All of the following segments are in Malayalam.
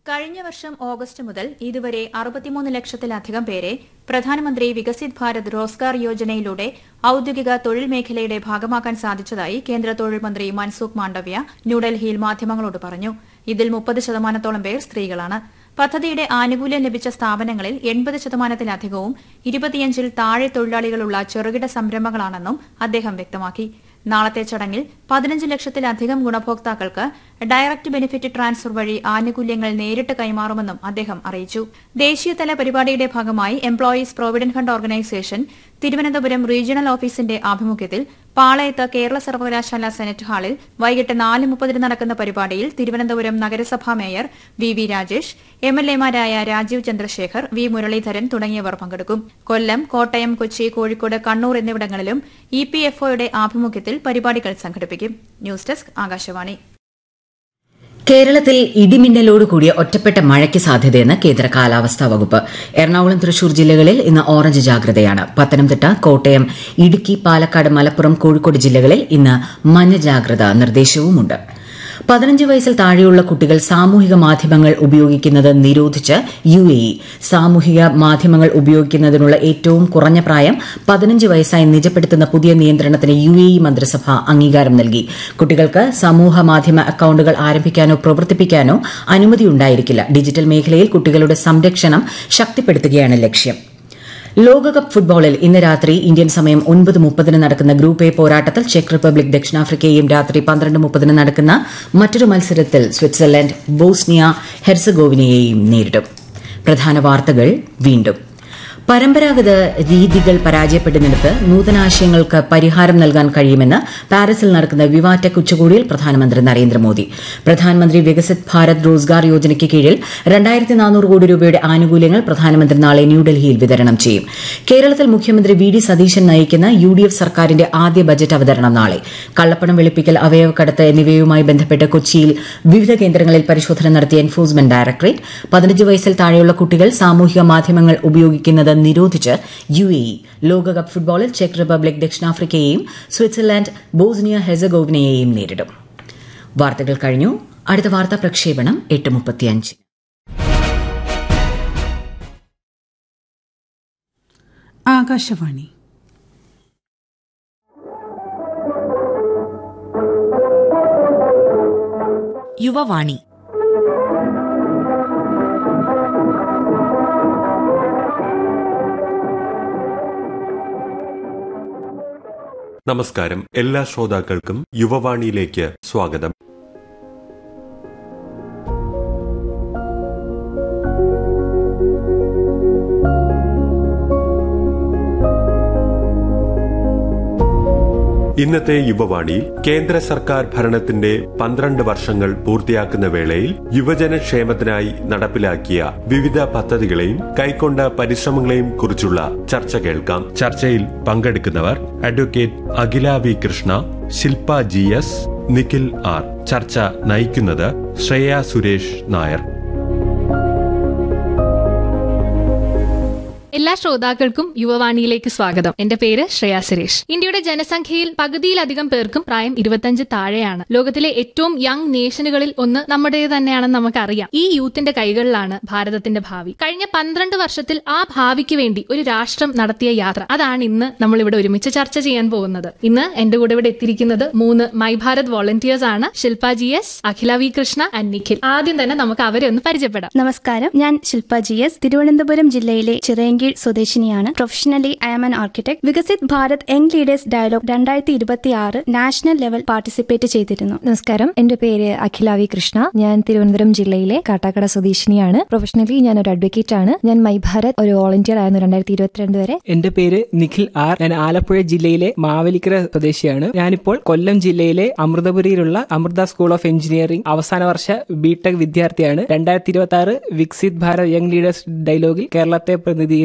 കഴിഞ്ഞ വർഷം ഓഗസ്റ്റ് മുതൽ ഇതുവരെ അറുപത്തിമൂന്ന് ലക്ഷത്തിലധികം പേരെ പ്രധാനമന്ത്രി വികസിത് ഭാരത് റോസ്ഗാർ യോജനയിലൂടെ ഔദ്യോഗിക തൊഴിൽ മേഖലയുടെ ഭാഗമാക്കാൻ സാധിച്ചതായി കേന്ദ്ര തൊഴിൽ മന്ത്രി മൻസുഖ് മാണ്ഡവ്യ ന്യൂഡൽഹിയിൽ മാധ്യമങ്ങളോട് പറഞ്ഞു ഇതിൽ മുപ്പത് ശതമാനത്തോളം പേർ സ്ത്രീകളാണ് പദ്ധതിയുടെ ആനുകൂല്യം ലഭിച്ച സ്ഥാപനങ്ങളിൽ എൺപത് ശതമാനത്തിലധികവും ഇരുപത്തിയഞ്ചിൽ താഴെ തൊഴിലാളികളുള്ള ചെറുകിട സംരംഭങ്ങളാണെന്നും അദ്ദേഹം വ്യക്തമാക്കി നാളത്തെ ചടങ്ങിൽ പതിനഞ്ച് ലക്ഷത്തിലധികം ഗുണഭോക്താക്കൾക്ക് ഡയറക്ട് ബെനിഫിറ്റ് ട്രാൻസ്ഫർ വഴി ആനുകൂല്യങ്ങൾ നേരിട്ട് കൈമാറുമെന്നും അദ്ദേഹം അറിയിച്ചു ദേശീയതല പരിപാടിയുടെ ഭാഗമായി employees provident fund organisation Thiruvananthapuram regional ഓഫീസിന്റെ ആഭിമുഖ്യത്തിൽ പാളയത്ത് കേരള സർവകലാശാല സെനറ്റ് ഹാളിൽ വൈകിട്ട് നാല് മുപ്പതിന് നടക്കുന്ന പരിപാടിയിൽ തിരുവനന്തപുരം നഗരസഭാ mayor V V Rajesh M L എമാരായ രാജീവ് ചന്ദ്രശേഖർ വി മുരളീധരൻ തുടങ്ങിയവർ പങ്കെടുക്കും കൊല്ലം കോട്ടയം കൊച്ചി കോഴിക്കോട് കണ്ണൂർ എന്നിവിടങ്ങളിലും ഇ പി എഫ് ഒയുടെ ആഭിമുഖ്യത്തിൽ പരിപാടികൾ സംഘടിപ്പിക്കും ന്യൂസ് ഡെസ്ക് ആകാശവാണി കേരളത്തിൽ ഇടിമിന്നലോട് കൂടിയ ഒറ്റപ്പെട്ട മഴയ്ക്ക് സാധ്യതയെന്ന് കേന്ദ്ര കാലാവസ്ഥാ വകുപ്പ് എറണാകുളം തൃശൂർ ജില്ലകളിൽ ഇന്ന് ഓറഞ്ച് ജാഗ്രതയാണ് പത്തനംതിട്ട കോട്ടയം ഇടുക്കി പാലക്കാട് മലപ്പുറം കോഴിക്കോട് ജില്ലകളിൽ ഇന്ന് മഞ്ഞ ജാഗ്രതാ നിർദ്ദേശവുമുണ്ട് പതിനഞ്ച് വയസ്സിൽ താഴെയുള്ള കുട്ടികൾ സാമൂഹിക മാധ്യമങ്ങൾ ഉപയോഗിക്കുന്നത് നിരോധിച്ച് യു എ ഇ സാമൂഹിക മാധ്യമങ്ങൾ ഉപയോഗിക്കുന്നതിനുള്ള ഏറ്റവും കുറഞ്ഞ പ്രായം പതിനഞ്ച് വയസ്സായി നിജപ്പെടുത്തുന്ന പുതിയ നിയന്ത്രണത്തിന് യു എ ഇ മന്ത്രിസഭ അംഗീകാരം നൽകി കുട്ടികൾക്ക് സമൂഹ മാധ്യമ അക്കൌണ്ടുകൾ ആരംഭിക്കാനോ പ്രവർത്തിപ്പിക്കാനോ അനുമതിയുണ്ടായിരിക്കില്ല ഡിജിറ്റൽ മേഖലയിൽ കുട്ടികളുടെ സംരക്ഷണം ശക്തിപ്പെടുത്തുകയാണ് ലക്ഷ്യം ലോകകപ്പ് ഫുട്ബോളിൽ ഇന്ന് രാത്രി ഇന്ത്യൻ സമയം ഒൻപത് മുപ്പതിന് നടക്കുന്ന ഗ്രൂപ്പ് എ പോരാട്ടത്തിൽ ചെക്ക് റിപ്പബ്ലിക് ദക്ഷിണാഫ്രിക്കയും രാത്രി പന്ത്രണ്ട് മുപ്പതിന് നടക്കുന്ന മറ്റൊരു മത്സരത്തിൽ സ്വിറ്റ്സർലൻഡ് ബോസ്നിയ ഹെർസഗോവിനയെയും നേരിടും പ്രധാന വാർത്തകൾ വീണ്ടും പരമ്പരാഗത രീതികൾ പരാജയപ്പെടുന്നിടത്ത് നൂതനാശയങ്ങൾക്ക് പരിഹാരം നൽകാൻ കഴിയുമെന്ന് പാരീസിൽ നടക്കുന്ന വിവാറ്റെക് ഉച്ചകോടിയിൽ പ്രധാനമന്ത്രി നരേന്ദ്രമോദി പ്രധാനമന്ത്രി വികസിത് ഭാരത് റോസ്ഗാർ യോജനയ്ക്ക് കീഴിൽ രണ്ടായിരത്തി നാനൂറ് കോടി രൂപയുടെ ആനുകൂല്യങ്ങൾ പ്രധാനമന്ത്രി നാളെ ന്യൂഡൽഹിയിൽ വിതരണം ചെയ്യും കേരളത്തിൽ മുഖ്യമന്ത്രി വി ഡി സതീശൻ നയിക്കുന്ന യു ഡി എഫ് സർക്കാരിന്റെ ആദ്യ ബജറ്റ് അവതരണം നാളെ കള്ളപ്പണം വെളുപ്പിക്കൽ അവയവക്കടത്ത് എന്നിവയുമായി ബന്ധപ്പെട്ട് കൊച്ചിയിൽ വിവിധ കേന്ദ്രങ്ങളിൽ പരിശോധന നടത്തിയ എൻഫോഴ്സ്മെന്റ് ഡയറക്ടറേറ്റ് പതിനഞ്ച് വയസ്സിൽ താഴെയുള്ള കുട്ടികൾ സാമൂഹിക മാധ്യമങ്ങൾ ഉപയോഗിക്കുന്നത് നിരോധിച്ച് യു എ ഇ ലോകകപ്പ് ഫുട്ബോളിൽ ചെക്ക് റിപ്പബ്ലിക് ദക്ഷിണാഫ്രിക്കയെയും സ്വിറ്റ്സർലാൻഡ് ബോസ്നിയ ഹെസഗോവിനയെയും നേരിടും വാർത്തകൾ കഴിഞ്ഞു അടുത്ത വാർത്താ പ്രക്ഷേപണം എട്ട് മുപ്പത്തിയഞ്ച് ആകാശവാണി യുവവാണി നമസ്കാരം എല്ലാ ശ്രോതാക്കൾക്കും യുവവാണിയിലേക്ക് സ്വാഗതം ഇന്നത്തെ യുവവാണിയിൽ കേന്ദ്ര സർക്കാർ ഭരണത്തിന്റെ പന്ത്രണ്ട് വർഷങ്ങൾ പൂർത്തിയാക്കുന്ന വേളയിൽ യുവജനക്ഷേമത്തിനായി നടപ്പിലാക്കിയ വിവിധ പദ്ധതികളെയും കൈക്കൊണ്ട പരിശ്രമങ്ങളെയും കുറിച്ചുള്ള ചർച്ച കേൾക്കാം ചർച്ചയിൽ പങ്കെടുക്കുന്നവർ advocate Akhila V Krishna Shilpa G S Nikhil R ചർച്ച നയിക്കുന്നത് ശ്രേയ സുരേഷ് നായർ എല്ലാ ശ്രോതാക്കൾക്കും യുവവാണിയിലേക്ക് സ്വാഗതം എന്റെ പേര് ശ്രേയ സുരേഷ് ഇന്ത്യയുടെ ജനസംഖ്യയിൽ പകുതിയിലധികം പേർക്കും പ്രായം ഇരുപത്തഞ്ച് താഴെയാണ് ലോകത്തിലെ ഏറ്റവും യങ് നേഷനുകളിൽ ഒന്ന് നമ്മുടെ തന്നെയാണെന്ന് നമുക്കറിയാം ഈ യൂത്തിന്റെ കൈകളിലാണ് ഭാരതത്തിന്റെ ഭാവി കഴിഞ്ഞ പന്ത്രണ്ട് വർഷത്തിൽ ആ ഭാവിക്ക് വേണ്ടി ഒരു രാഷ്ട്രം നടത്തിയ യാത്ര അതാണ് ഇന്ന് നമ്മൾ ഇവിടെ ഒരുമിച്ച് ചർച്ച ചെയ്യാൻ പോകുന്നത് ഇന്ന് എന്റെ കൂടെ ഇവിടെ എത്തിയിരിക്കുന്നത് മൂന്ന് മൈ ഭാരത് വോളണ്ടിയേഴ്സ് ആണ് Shilpa G S Akhila V Krishna and Nikhil ആദ്യം തന്നെ നമുക്ക് അവരെ ഒന്ന് പരിചയപ്പെടാം നമസ്കാരം ഞാൻ ശില്പ ജി എസ് തിരുവനന്തപുരം ജില്ലയിലെ ചിറയൻകീഴ് സ്വദേശിനിയാണ് professionally I am an architect Viksit Bharat young leaders dialogue രണ്ടായിരത്തി ഇരുപത്തി ആറ് നാഷണൽ ലെവൽ പാർട്ടിസിപ്പേറ്റ് ചെയ്തിരുന്നു നമസ്കാരം എന്റെ പേര് അഖില വി കൃഷ്ണ ഞാൻ തിരുവനന്തപുരം ജില്ലയിലെ കാട്ടാക്കട സ്വദേശിനിയാണ് പ്രൊഫഷണലി ഞാൻ ഒരു അഡ്വക്കേറ്റ് ആണ് ഞാൻ മൈ ഭാരത് ഒരു വോളണ്ടിയർ ആയിരുന്നു രണ്ടായിരത്തി ഇരുപത്തിരണ്ട് വരെ എന്റെ പേര് നിഖിൽ ആർ ഞാൻ ആലപ്പുഴ ജില്ലയിലെ മാവേലിക്കര സ്വദേശിയാണ് ഞാനിപ്പോൾ കൊല്ലം ജില്ലയിലെ അമൃതപുരിയിലുള്ള അമൃത സ്കൂൾ ഓഫ് എഞ്ചിനീയറിംഗ് അവസാന വർഷ ബിടെക് വിദ്യാർത്ഥിയാണ് രണ്ടായിരത്തി ഇരുപത്തി ആറ് വികസിത് ഭാരത് യങ് ലീഡേഴ്സ് ഡയലോഗിൽ കേരളത്തെ പ്രതിനിധീകരിച്ച്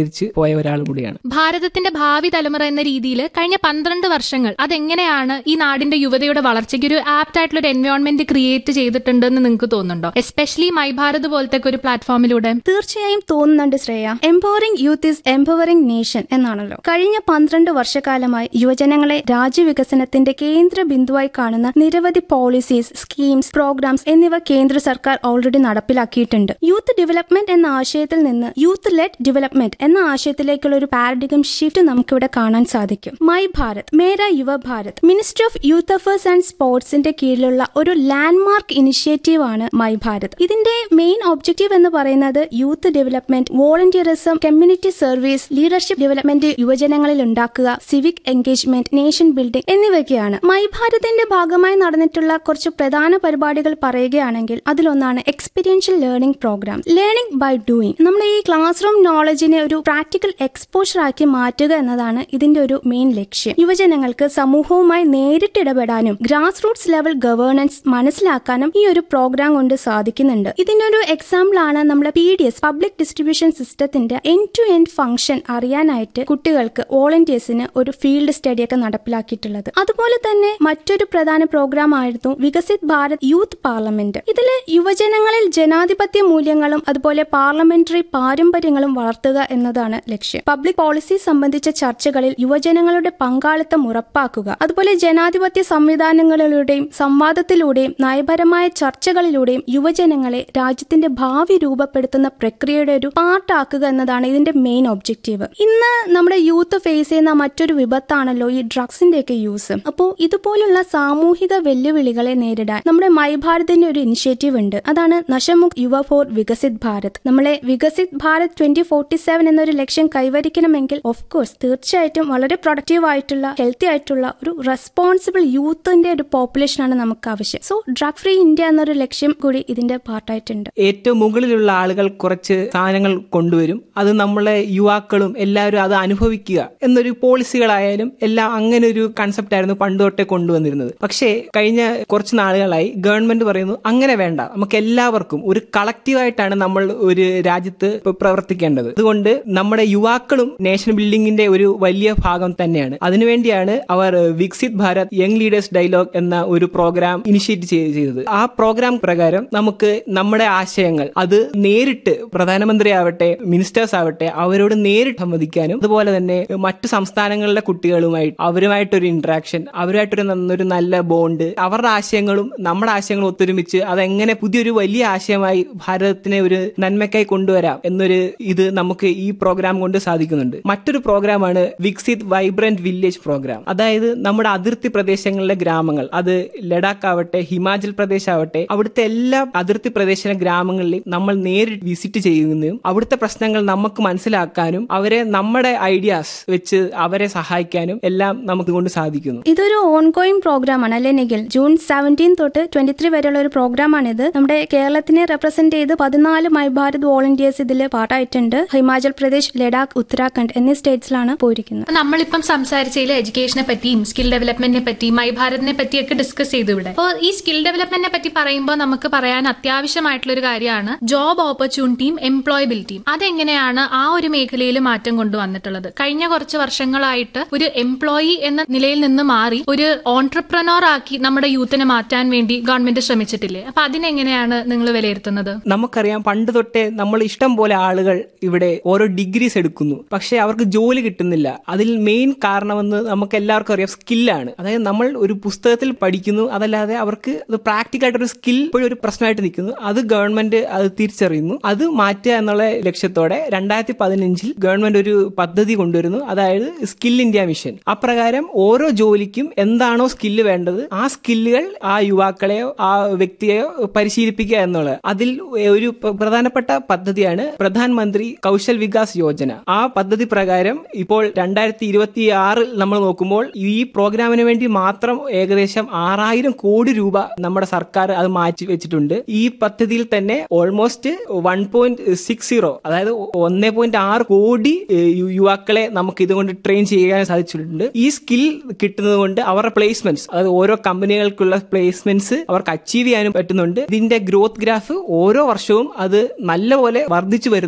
പൂർത്തീകരിച്ച് പോയ ഒരാൾ കൂടിയാണ് ഭാരതത്തിന്റെ ഭാവി തലമുറ എന്ന രീതിയിൽ കഴിഞ്ഞ പന്ത്രണ്ട് വർഷങ്ങൾ അതെങ്ങനെയാണ് ഈ നാടിന്റെ യുവതയുടെ വളർച്ചയ്ക്ക് ഒരു ആപ്റ്റ് ആയിട്ടുള്ള ഒരു എൻവയോൺമെന്റ് ക്രിയേറ്റ് ചെയ്തിട്ടുണ്ടെന്ന് നിങ്ങൾക്ക് തോന്നുന്നുണ്ടോ എസ്പെഷ്യലി മൈ ഭാരത് പോലത്തെ ഒരു പ്ലാറ്റ്ഫോമിലൂടെ തീർച്ചയായും തോന്നുന്നുണ്ട് Shreya empowering youth is empowering nation എന്നാണല്ലോ കഴിഞ്ഞ പന്ത്രണ്ട് വർഷക്കാലമായി യുവജനങ്ങളെ രാജ്യവികസനത്തിന്റെ കേന്ദ്ര ബിന്ദുവായി കാണുന്ന നിരവധി പോളിസീസ് സ്കീംസ് പ്രോഗ്രാംസ് എന്നിവ കേന്ദ്ര സർക്കാർ ഓൾറെഡി നടപ്പിലാക്കിയിട്ടുണ്ട് യൂത്ത് ഡെവലപ്മെന്റ് എന്ന ആശയത്തിൽ നിന്ന് യൂത്ത് ലെഡ് ഡെവലപ്മെന്റ് എന്ന ആശയത്തിലേക്കുള്ള ഒരു പാരഡിഗം ഷിഫ്റ്റ് നമുക്കിവിടെ കാണാൻ സാധിക്കും my Bharat Mera Yuva Bharat ministry of youth affairs and സ്പോർട്സിന്റെ കീഴിലുള്ള ഒരു ലാൻഡ്മാർക്ക് ഇനിഷ്യേറ്റീവ് ആണ് മൈ ഭാരത് ഇതിന്റെ മെയിൻ ഒബ്ജക്റ്റീവ് എന്ന് പറയുന്നത് youth development volunteerism community service leadership development യുവജനങ്ങളിൽ ഉണ്ടാക്കുക സിവിക് എൻഗേജ്മെന്റ് നേഷൻ ബിൽഡിംഗ് എന്നിവയൊക്കെയാണ് മൈ ഭാരതിന്റെ ഭാഗമായി നടന്നിട്ടുള്ള കുറച്ച് പ്രധാന പരിപാടികൾ പറയുകയാണെങ്കിൽ അതിലൊന്നാണ് experiential learning program learning by doing നമ്മൾ ഈ ക്ലാസ് റൂം നോളജിനെ ഒരു പ്രാക്ടിക്കൽ എക്സ്പോഷർ ആക്കി മാറ്റുക എന്നതാണ് ഇതിന്റെ ഒരു മെയിൻ ലക്ഷ്യം യുവജനങ്ങൾക്ക് സമൂഹവുമായി നേരിട്ട് ഇടപെടാനും ഗ്രാസ് റൂട്ട്സ് ലെവൽ ഗവേണൻസ് മനസ്സിലാക്കാനും ഈ ഒരു പ്രോഗ്രാം കൊണ്ട് സാധിക്കുന്നുണ്ട് ഇതിന്റെ ഒരു എക്സാമ്പിൾ ആണ് നമ്മുടെ P D S public distribution സിസ്റ്റത്തിന്റെ എൻഡ് ടു എൻഡ് ഫംഗ്ഷൻ അറിയാനായിട്ട് കുട്ടികൾക്ക് വോളണ്ടിയേഴ്സിന് ഒരു ഫീൽഡ് സ്റ്റഡി ഒക്കെ നടപ്പിലാക്കിയിട്ടുള്ളത് അതുപോലെ തന്നെ മറ്റൊരു പ്രധാന പ്രോഗ്രാം ആയിരുന്നു വികസിത് ഭാരത് യൂത്ത് പാർലമെന്റ് ഇതില് യുവജനങ്ങളിൽ ജനാധിപത്യ മൂല്യങ്ങളും അതുപോലെ പാർലമെന്ററി പാരമ്പര്യങ്ങളും വളർത്തുക എന്നതാണ് ലക്ഷ്യം പബ്ലിക് പോളിസി സംബന്ധിച്ച ചർച്ചകളിൽ യുവജനങ്ങളുടെ പങ്കാളിത്തം ഉറപ്പാക്കുക അതുപോലെ ജനാധിപത്യ സംവിധാനങ്ങളിലൂടെയും സംവാദത്തിലൂടെയും നയപരമായ ചർച്ചകളിലൂടെയും യുവജനങ്ങളെ രാജ്യത്തിന്റെ ഭാവി രൂപപ്പെടുത്തുന്ന പ്രക്രിയയുടെ ഒരു പാർട്ടാക്കുക എന്നതാണ് ഇതിന്റെ മെയിൻ ഒബ്ജക്റ്റീവ് ഇന്ന് നമ്മുടെ യൂത്ത് ഫേസ് ചെയ്യുന്ന മറ്റൊരു വിപത്താണല്ലോ ഈ ഡ്രഗ്സിന്റെ ഒക്കെ യൂസ് അപ്പോൾ ഇതുപോലുള്ള സാമൂഹിക വെല്ലുവിളികളെ നേരിടാൻ നമ്മുടെ മൈ ഭാരതിന്റെ ഒരു ഇനിഷ്യേറ്റീവ് ഉണ്ട് അതാണ് നശമുഖ് യുവ ഫോർ വികസിത് ഭാരത് നമ്മളെ Viksit Bharat twenty forty seven എന്നൊരു ലക്ഷ്യം കൈവരിക്കണമെങ്കിൽ ഓഫ് കോഴ്സ് തീർച്ചയായിട്ടും വളരെ പ്രൊഡക്റ്റീവ് ആയിട്ടുള്ള ഹെൽത്തി ആയിട്ടുള്ള ഒരു റെസ്പോൺസിബിൾ യൂത്തിന്റെ ഒരു പോപ്പുലേഷൻ ആണ് നമുക്ക് ആവശ്യം സോ ഡ്രഗ് ഫ്രീ ഇന്ത്യ എന്നൊരു ലക്ഷ്യം കൂടി ഇതിന്റെ പാർട്ടായിട്ടുണ്ട് ഏറ്റവും മുകളിലുള്ള ആളുകൾ കുറച്ച് സാധനങ്ങൾ കൊണ്ടുവരും അത് നമ്മളെ യുവാക്കളും എല്ലാവരും അത് അനുഭവിക്കുക എന്നൊരു പോളിസികളായാലും എല്ലാം അങ്ങനെ ഒരു കൺസെപ്റ്റ് ആയിരുന്നു പണ്ട് തൊട്ടേ കൊണ്ടുവന്നിരുന്നത് പക്ഷേ കഴിഞ്ഞ കുറച്ച് നാളുകളായി ഗവൺമെന്റ് പറയുന്നു അങ്ങനെ വേണ്ട നമുക്ക് എല്ലാവർക്കും ഒരു കളക്റ്റീവായിട്ടാണ് നമ്മൾ ഒരു രാജ്യത്ത് ഇപ്പൊ പ്രവർത്തിക്കേണ്ടത് അതുകൊണ്ട് നമ്മുടെ യുവാക്കളും നേഷൻ ബിൽഡിംഗിന്റെ ഒരു വലിയ ഭാഗം തന്നെയാണ് അതിനുവേണ്ടിയാണ് അവർ Viksit Bharat young leaders dialogue എന്ന ഒരു പ്രോഗ്രാം ഇനിഷ്യേറ്റ് ചെയ്തത് ആ പ്രോഗ്രാം പ്രകാരം നമുക്ക് നമ്മുടെ ആശയങ്ങൾ അത് നേരിട്ട് പ്രധാനമന്ത്രി ആവട്ടെ മിനിസ്റ്റേഴ്സ് ആവട്ടെ അവരോട് നേരിട്ട് സംവദിക്കാനും അതുപോലെ തന്നെ മറ്റു സംസ്ഥാനങ്ങളിലെ കുട്ടികളുമായി അവരുമായിട്ടൊരു ഇന്ററാക്ഷൻ അവരുമായിട്ടൊരു നന്നൊരു നല്ല ബോണ്ട് അവരുടെ ആശയങ്ങളും നമ്മുടെ ആശയങ്ങളും ഒത്തൊരുമിച്ച് അതെങ്ങനെ പുതിയൊരു വലിയ ആശയമായി ഭാരതത്തിനെ ഒരു നന്മയ്ക്കായി കൊണ്ടുവരാം എന്നൊരു ഇത് നമുക്ക് ഈ പ്രോഗ്രാം കൊണ്ട് സാധിക്കുന്നുണ്ട് മറ്റൊരു പ്രോഗ്രാമാണ് വികസിത് വൈബ്രന്റ് വില്ലേജ് പ്രോഗ്രാം അതായത് നമ്മുടെ അതിർത്തി പ്രദേശങ്ങളിലെ ഗ്രാമങ്ങൾ അത് ലഡാക്ക് ആവട്ടെ ഹിമാചൽ പ്രദേശ് ആവട്ടെ അവിടുത്തെ എല്ലാ അതിർത്തി പ്രദേശ ഗ്രാമങ്ങളിലും നമ്മൾ നേരിട്ട് വിസിറ്റ് ചെയ്യുന്നതും അവിടുത്തെ പ്രശ്നങ്ങൾ നമുക്ക് മനസ്സിലാക്കാനും അവരെ നമ്മുടെ ഐഡിയാസ് വെച്ച് അവരെ സഹായിക്കാനും എല്ലാം നമുക്ക് കൊണ്ട് സാധിക്കുന്നു ഇതൊരു ഓൺഗോയിങ് പ്രോഗ്രാം ആണ് അല്ലെ നിഖിൽ ജൂൺ സെവൻറ്റീൻ തൊട്ട് ട്വന്റി ത്രീ വരെയുള്ള ഒരു പ്രോഗ്രാം ആണിത് നമ്മുടെ കേരളത്തിനെ റെപ്രസെന്റ് ചെയ്ത് പതിനാല് മൈ ഭാരത് വോളണ്ടിയേഴ്സ് ഇതിൽ പാർട്ടായിട്ടുണ്ട് ഹിമാചൽ പ്രദേശ് ലഡാക്ക് ഉത്തരാഖണ്ഡ് എന്നീ സ്റ്റേറ്റ്സിലാണ് പോയിരിക്കുന്നത് നമ്മളിപ്പം സംസാരിച്ചതിൽ എഡ്യൂക്കേഷനെ പറ്റിയും സ്കിൽ ഡെവലപ്മെന്റിനെ പറ്റി മൈ ഭാരതിനെ പറ്റിയൊക്കെ ഡിസ്കസ് ചെയ്തു ഇവിടെ അപ്പോൾ ഈ സ്കിൽ ഡെവലപ്മെന്റിനെ പറ്റി പറയുമ്പോൾ നമുക്ക് പറയാൻ അത്യാവശ്യമായിട്ടുള്ള ഒരു കാര്യമാണ് ജോബ് ഓപ്പർച്യൂണിറ്റിയും എംപ്ലോയബിലിറ്റിയും അതെങ്ങനെയാണ് ആ ഒരു മേഖലയിൽ മാറ്റം കൊണ്ടുവന്നിട്ടുള്ളത് കഴിഞ്ഞ കുറച്ച് വർഷങ്ങളായിട്ട് ഒരു എംപ്ലോയി എന്ന നിലയിൽ നിന്ന് മാറി ഒരു ഓൺട്രപ്രനോർ ആക്കി നമ്മുടെ യൂത്തിനെ മാറ്റാൻ വേണ്ടി ഗവൺമെന്റ് ശ്രമിച്ചിട്ടില്ലേ അപ്പൊ അതിനെങ്ങനെയാണ് നിങ്ങൾ വിലയിരുത്തുന്നത് നമുക്കറിയാം പണ്ട് തൊട്ടേ നമ്മൾ ഇഷ്ടം പോലെ ആളുകൾ ഇവിടെ ഓരോ ഡിഗ്രീസ് എടുക്കുന്നു പക്ഷെ അവർക്ക് ജോലി കിട്ടുന്നില്ല അതിൽ മെയിൻ കാരണമെന്ന് നമുക്ക് എല്ലാവർക്കും അറിയാം സ്കില്ലാണ് അതായത് നമ്മൾ ഒരു പുസ്തകത്തിൽ പഠിക്കുന്നു അതല്ലാതെ അവർക്ക് അത് പ്രാക്ടിക്കൽ ആയിട്ടൊരു സ്കിൽ ഇപ്പോഴും ഒരു പ്രശ്നമായിട്ട് നിൽക്കുന്നു അത് ഗവൺമെന്റ് അത് തിരിച്ചറിയുന്നു അത് മാറ്റുക എന്നുള്ള ലക്ഷ്യത്തോടെ രണ്ടായിരത്തി പതിനഞ്ചിൽ ഗവൺമെന്റ് ഒരു പദ്ധതി കൊണ്ടുവരുന്നു അതായത് സ്കിൽ ഇന്ത്യ മിഷൻ അപ്രകാരം ഓരോ ജോലിക്കും എന്താണോ സ്കില്ല് വേണ്ടത് ആ സ്കില്ലുകൾ ആ യുവാക്കളെയോ ആ വ്യക്തിയെയോ പരിശീലിപ്പിക്കുക എന്നുള്ളത് അതിൽ ഒരു പ്ര- പ്രധാനപ്പെട്ട പദ്ധതിയാണ് പ്രധാനമന്ത്രി കൗശൽ വികാസ് യോജന ആ പദ്ധതി പ്രകാരം ഇപ്പോൾ രണ്ടായിരത്തി ഇരുപത്തി ആറിൽ നമ്മൾ നോക്കുമ്പോൾ ഈ പ്രോഗ്രാമിന് വേണ്ടി മാത്രം ഏകദേശം ആറായിരം കോടി രൂപ നമ്മുടെ സർക്കാർ അത് മാറ്റി വെച്ചിട്ടുണ്ട് ഈ പദ്ധതിയിൽ തന്നെ almost one point six zero അതായത് ഒന്നേ പോയിന്റ് ആറ് കോടി ഏഹ്, യു- യുവാക്കളെ നമുക്ക് ഇതുകൊണ്ട് ട്രെയിൻ ചെയ്യാൻ സാധിച്ചിട്ടുണ്ട് ഈ സ്കിൽ കിട്ടുന്നത് കൊണ്ട് അവരുടെ പ്ലേസ്മെന്റ്സ് അതായത് ഓരോ കമ്പനികൾക്കുള്ള പ്ലേസ്മെന്റ്സ് അവർക്ക് അച്ചീവ് ചെയ്യാനും പറ്റുന്നുണ്ട് ഇതിന്റെ ഗ്രോത്ത് ഗ്രാഫ് ഓരോ വർഷവും അത് നല്ലപോലെ വർദ്ധിച്ചു വരുന്നു